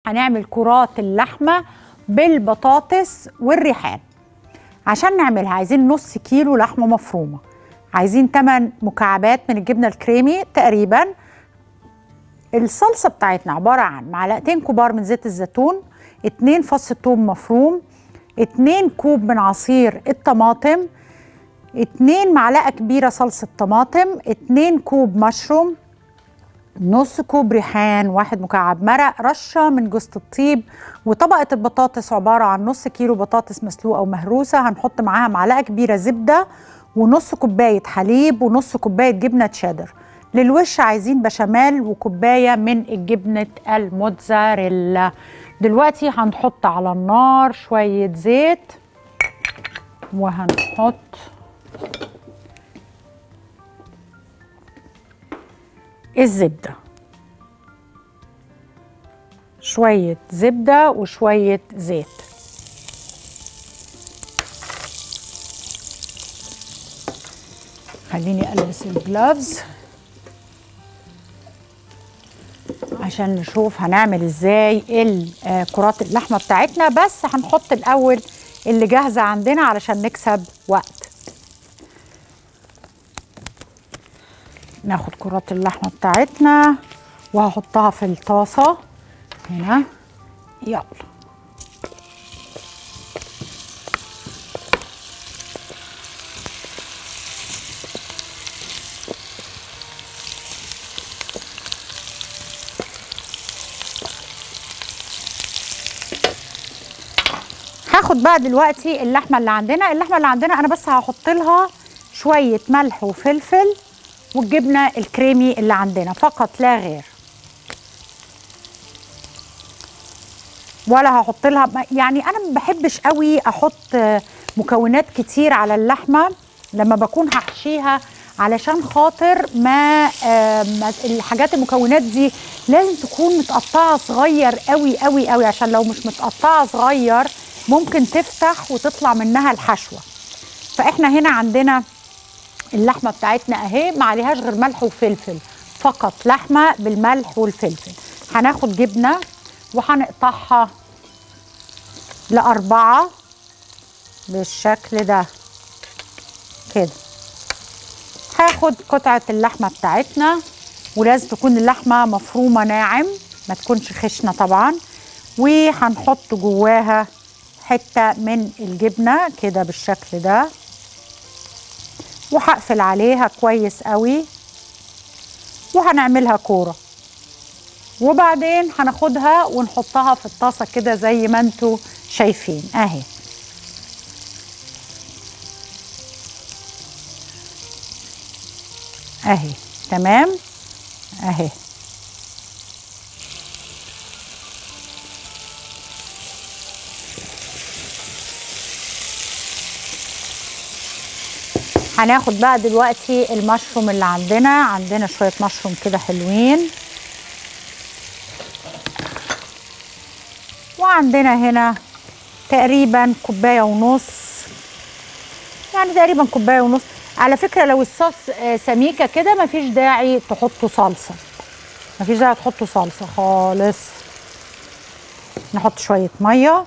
هنعمل كرات اللحمه بالبطاطس والريحان عشان نعملها عايزين نص كيلو لحمه مفرومه عايزين 8 مكعبات من الجبنه الكريمي تقريبا الصلصه بتاعتنا عباره عن معلقتين كبار من زيت الزيتون 2 فص ثوم مفروم 2 كوب من عصير الطماطم 2 معلقه كبيره صلصه طماطم 2 كوب مشروم نص كوب ريحان واحد مكعب مرق رشه من جوز الطيب وطبقه البطاطس عباره عن نص كيلو بطاطس مسلوقه ومهروسه هنحط معاها معلقه كبيره زبده ونص كوبايه حليب ونص كوبايه جبنه تشيدر للوش عايزين بشاميل وكوبايه من الجبنه الموتزاريلا دلوقتي هنحط على النار شويه زيت وهنحط الزبدة شوية زبدة وشوية زيت خليني ألبس الجلافز عشان نشوف هنعمل ازاي كرات اللحمة بتاعتنا بس هنحط الأول اللي جاهزة عندنا علشان نكسب وقت ناخد كرات اللحمه بتاعتنا وهحطها في الطاسه هنا يلا هاخد بقى دلوقتي اللحمه اللي عندنا اللحمه اللي عندنا انا بس هحط لها شويه ملح وفلفل والجبنه الكريمي اللي عندنا فقط لا غير ولا هحط لها يعني انا ما بحبش قوي احط مكونات كتير على اللحمه لما بكون هحشيها علشان خاطر ما, ما الحاجات المكونات دي لازم تكون متقطعه صغير قوي قوي قوي عشان لو مش متقطعه صغير ممكن تفتح وتطلع منها الحشوه فاحنا هنا عندنا اللحمه بتاعتنا اهي ما عليهاش غير ملح وفلفل فقط لحمه بالملح والفلفل هناخد جبنه وهنقطعها لأربعة بالشكل ده كده هاخد قطعة اللحمة بتاعتنا ولازم تكون اللحمة مفرومة ناعم ما تكونش خشنة طبعا وهنحط جواها حتة من الجبنة كده بالشكل ده وهقفل عليها كويس قوي وهنعملها كوره وبعدين هناخدها ونحطها في الطاسه كده زي ما انتوا شايفين اهي اهي تمام اهي هناخد بقى دلوقتي المشروم اللي عندنا عندنا شويه مشروم كده حلوين وعندنا هنا تقريبا كوبايه ونص يعني تقريبا كوبايه ونص على فكره لو الصوص سميكه كده مفيش داعي تحطوا صلصه مفيش داعي تحطوا صلصه خالص نحط شويه ميه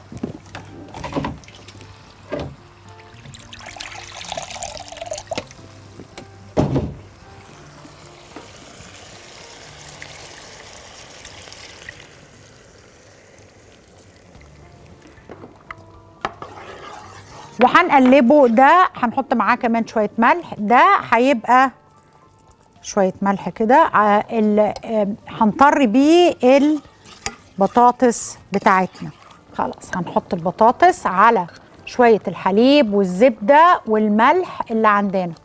وهنقلبه ده هنحط معاه كمان شويه ملح ده هيبقى شويه ملح كده هنطر بيه البطاطس بتاعتنا خلاص هنحط البطاطس على شويه الحليب والزبده والملح اللي عندنا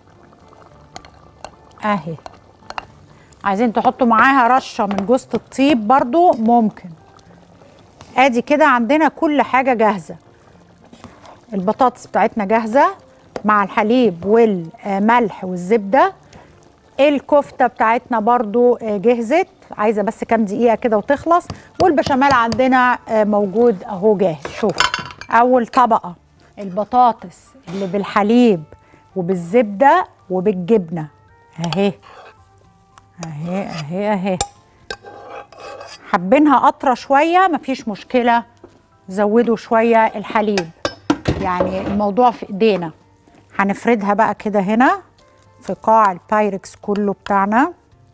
اهي عايزين تحطوا معاها رشه من جوز الطيب برضو ممكن ادي كده عندنا كل حاجه جاهزه البطاطس بتاعتنا جاهزه مع الحليب والملح والزبده الكفته بتاعتنا برضو جهزت عايزه بس كام دقيقه كده وتخلص والبشاميل عندنا موجود اهو جاهز شوف اول طبقه البطاطس اللي بالحليب وبالزبده وبالجبنه اهي اهي اهي اهي حابينها قطره شويه مفيش مشكله زودوا شويه الحليب يعني الموضوع في ايدينا هنفردها بقى كده هنا في قاع البايركس كله بتاعنا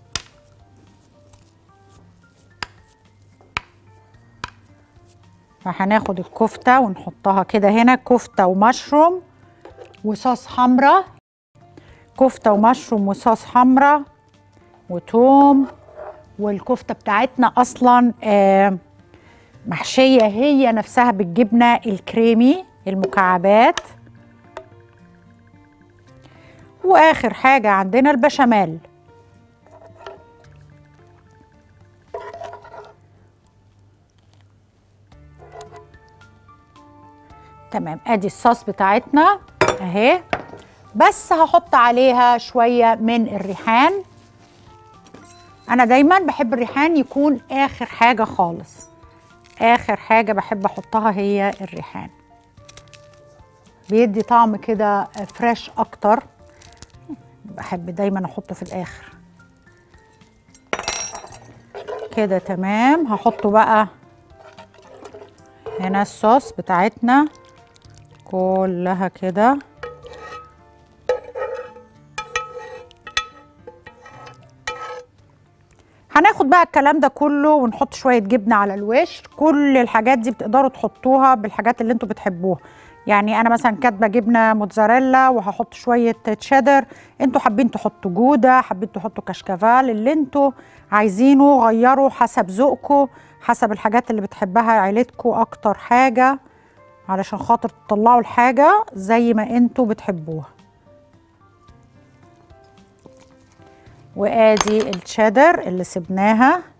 فهناخد الكفته ونحطها كده هنا كفته ومشروم وصوص حمرا كفته ومشروم وصوص حمرا وتوم والكفته بتاعتنا اصلا آه محشيه هي نفسها بالجبنه الكريمي المكعبات واخر حاجه عندنا البشاميل تمام ادي الصوص بتاعتنا اهي بس هحط عليها شويه من الريحان انا دايما بحب الريحان يكون اخر حاجه خالص اخر حاجه بحب احطها هي الريحان بيدي طعم كده فريش اكتر بحب دايما احطه في الاخر كده تمام هحطه بقى هنا الصوص بتاعتنا كلها كده هناخد بقى الكلام ده كله ونحط شويه جبنه على الوش كل الحاجات دي بتقدروا تحطوها بالحاجات اللي انتوا بتحبوها يعني انا مثلا كاتبه جبنه موتزاريلا وهحط شويه تشيدر انتوا حابين تحطوا جوده حابين تحطوا كشكافال اللي انتوا عايزينه غيروا حسب ذوقكم حسب الحاجات اللي بتحبها عيلتكم اكتر حاجه علشان خاطر تطلعوا الحاجه زي ما انتوا بتحبوها وادي الشيدر اللي سبناها